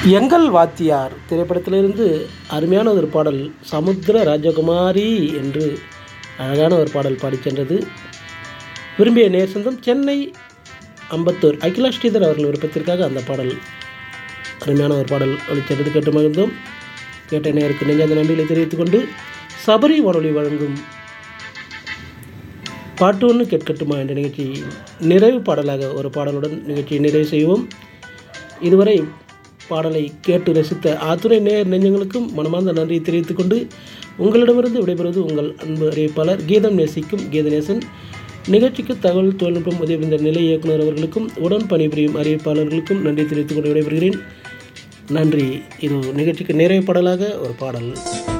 எங்கள் வாத்தியார் திரைப்படத்திலிருந்து அருமையான ஒரு பாடல் சமுத்திர ராஜகுமாரி என்று அழகான ஒரு பாடல் பாடிச் சென்றது விரும்பிய நேர் சொந்தம் சென்னை அம்பத்தூர் அகிலா ஸ்ரீதர் அவர்கள் விருப்பத்திற்காக அந்த பாடல் அருமையான ஒரு பாடல் ஒளிச்சென்றது கேட்டு மகிழ்ந்தோம் கேட்ட நேருக்கு நெஞ்சாந்த நன்றிகளை தெரிவித்துக் கொண்டு சபரி வானொலி வழங்கும் பாட்டு ஒன்று கேட்கட்டுமா என்ற நிகழ்ச்சி நிறைவு பாடலாக ஒரு பாடலுடன் நிகழ்ச்சியை நிறைவு செய்வோம் இதுவரை பாடலை கேட்டு ரசித்த ஆத்துறை நேர் நெஞ்சங்களுக்கும் மனமார்ந்த நன்றியை தெரிவித்துக் கொண்டு உங்களிடமிருந்து விடைபெறுவது உங்கள் அன்பு அறிவிப்பாளர் கீதம் நேசிக்கும் கீதநேசன் நிகழ்ச்சிக்கு தகவல் தொழில்நுட்பம் உதவி நிலை இயக்குனர் அவர்களுக்கும் உடன் பணிபுரியும் அறிவிப்பாளர்களுக்கும் நன்றி தெரிவித்துக் கொண்டு விடைபெறுகிறேன் நன்றி இது நிகழ்ச்சிக்கு நிறைவு பாடலாக ஒரு பாடல்